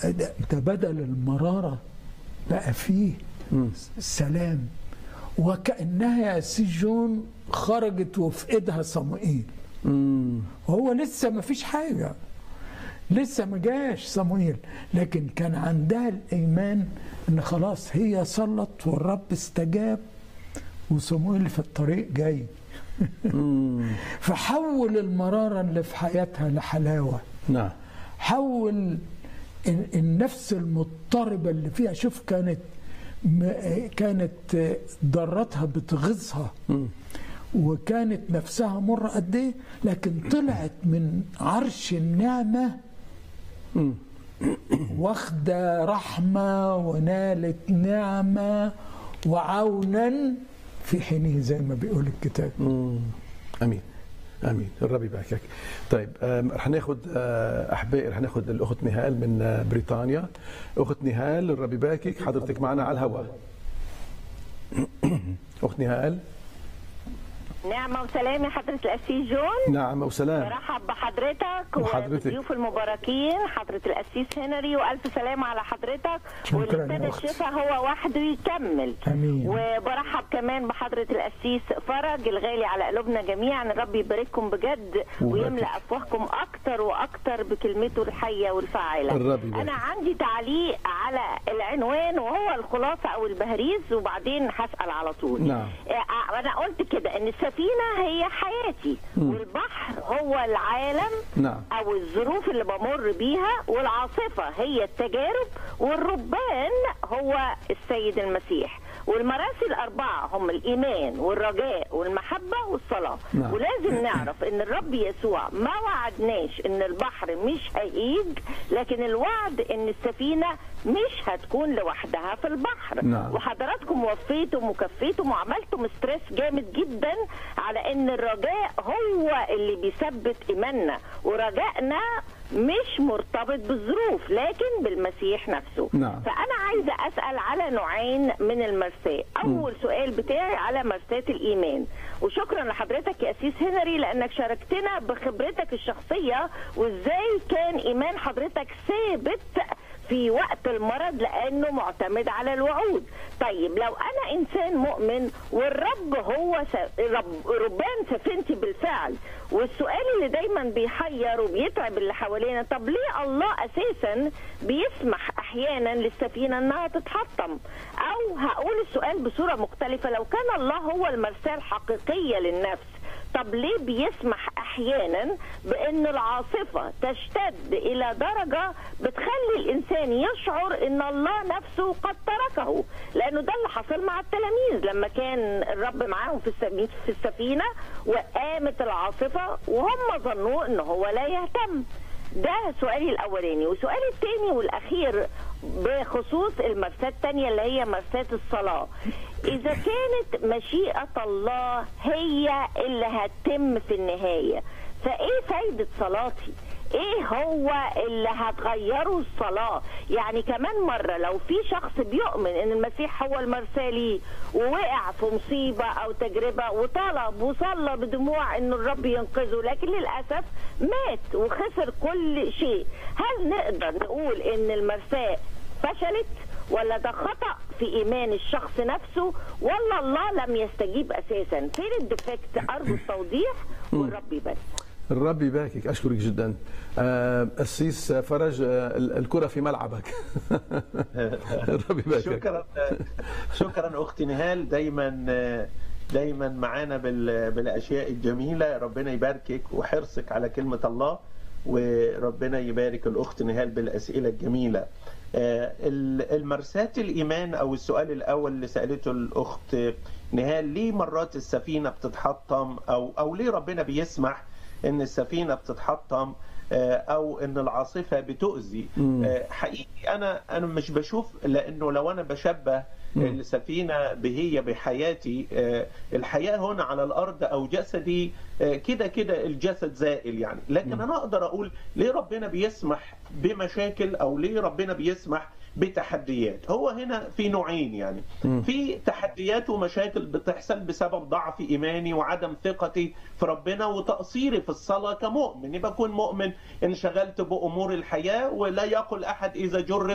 ده ده بدل المرارة بقى فيه سلام وكأنها يا سجون خرجت وفي ايدها صموئيل هو لسه ما فيش حاجة لسه ما جاش صموئيل لكن كان عندها الإيمان إن خلاص هي صلت والرب استجاب وصموئيل في الطريق جاي فحول المرارة اللي في حياتها لحلاوة نعم حول ال- النفس المضطربة اللي فيها شوف كانت م- كانت ضرتها بتغيظها وكانت نفسها مرة قد ايه لكن طلعت من عرش النعمة واخدة رحمة ونالت نعمة وعونا في حينه زي ما بيقول الكتاب مم. امين امين الرب يباركك طيب آم، رح ناخذ آه، احبائي رح ناخذ الاخت نهال من آه، بريطانيا اخت نهال الرب يباركك حضرتك معنا على الهواء اخت نهال نعمة وسلام يا حضرة القسيس جون نعم وسلام برحب بحضرتك وحضرتك. والضيوف المباركين حضرة القسيس هنري وألف سلام على حضرتك شكراً واللي يا ابتدى أخت. الشفاء هو وحده يكمل آمين. وبرحب كمان بحضرة القسيس فرج الغالي على قلوبنا جميعا الرب يبارككم بجد ويملأ أفواهكم أكتر وأكتر بكلمته الحية والفاعلة الرب يبارك. أنا عندي تعليق على العنوان وهو الخلاصة أو البهريز وبعدين هسأل على طول نعم. آه، انا قلت كده ان السفينه هي حياتي والبحر هو العالم نعم. او الظروف اللي بمر بيها والعاصفه هي التجارب والربان هو السيد المسيح والمراسي الأربعة هم الإيمان والرجاء والمحبة والصلاة نعم. ولازم نعرف إن الرب يسوع ما وعدناش إن البحر مش هيهيج لكن الوعد إن السفينة مش هتكون لوحدها في البحر نعم. وحضراتكم وفيتم وكفيتم وعملتم ستريس جامد جدا على ان الرجاء هو اللي بيثبت ايماننا ورجائنا مش مرتبط بالظروف لكن بالمسيح نفسه نعم. فانا عايزه اسال على نوعين من المرساه اول سؤال بتاعي على مرساه الايمان وشكرا لحضرتك يا اسيس هنري لانك شاركتنا بخبرتك الشخصيه وازاي كان ايمان حضرتك ثابت في وقت المرض لانه معتمد على الوعود طيب لو انا انسان مؤمن والرب هو س... رب... ربان سفينتي بالفعل والسؤال اللي دايما بيحير وبيتعب اللي حوالينا طب ليه الله اساسا بيسمح احيانا للسفينه انها تتحطم او هقول السؤال بصوره مختلفه لو كان الله هو المرساه الحقيقيه للنفس طب ليه بيسمح احيانا بان العاصفه تشتد الى درجه بتخلي الانسان يشعر ان الله نفسه قد تركه لانه ده اللي حصل مع التلاميذ لما كان الرب معاهم في السفينه في السفينه وقامت العاصفه وهم ظنوا ان هو لا يهتم ده سؤالي الاولاني وسؤالي الثاني والاخير بخصوص المرساه الثانيه اللي هي مرساه الصلاه اذا كانت مشيئه الله هي اللي هتتم في النهايه فايه فايده صلاتي ايه هو اللي هتغيره الصلاة يعني كمان مرة لو في شخص بيؤمن ان المسيح هو المرسى ليه ووقع في مصيبة او تجربة وطلب وصلى بدموع ان الرب ينقذه لكن للأسف مات وخسر كل شيء هل نقدر نقول ان المرساة فشلت ولا ده خطأ في إيمان الشخص نفسه ولا الله لم يستجيب أساسا فين الديفكت أرجو التوضيح والرب يبارك الرب يباركك اشكرك جدا آه، السيس فرج آه، ال- الكره في ملعبك الرب يباركك شكرا شكرا اختي نهال دايما دايما معانا بال- بالاشياء الجميله ربنا يباركك وحرصك على كلمه الله وربنا يبارك الاخت نهال بالاسئله الجميله آه، ال- المرساة الايمان او السؤال الاول اللي سالته الاخت نهال ليه مرات السفينه بتتحطم او او ليه ربنا بيسمح ان السفينه بتتحطم آه، او ان العاصفه بتؤذي آه، حقيقي انا انا مش بشوف لانه لو انا بشبه السفينه بهي بحياتي آه، الحياه هنا على الارض او جسدي آه، كده كده الجسد زائل يعني لكن انا اقدر اقول ليه ربنا بيسمح بمشاكل او ليه ربنا بيسمح بتحديات هو هنا في نوعين يعني في تحديات ومشاكل بتحصل بسبب ضعف ايماني وعدم ثقتي في ربنا وتقصيري في الصلاه كمؤمن يبقى اكون مؤمن انشغلت بامور الحياه ولا يقل احد اذا جرب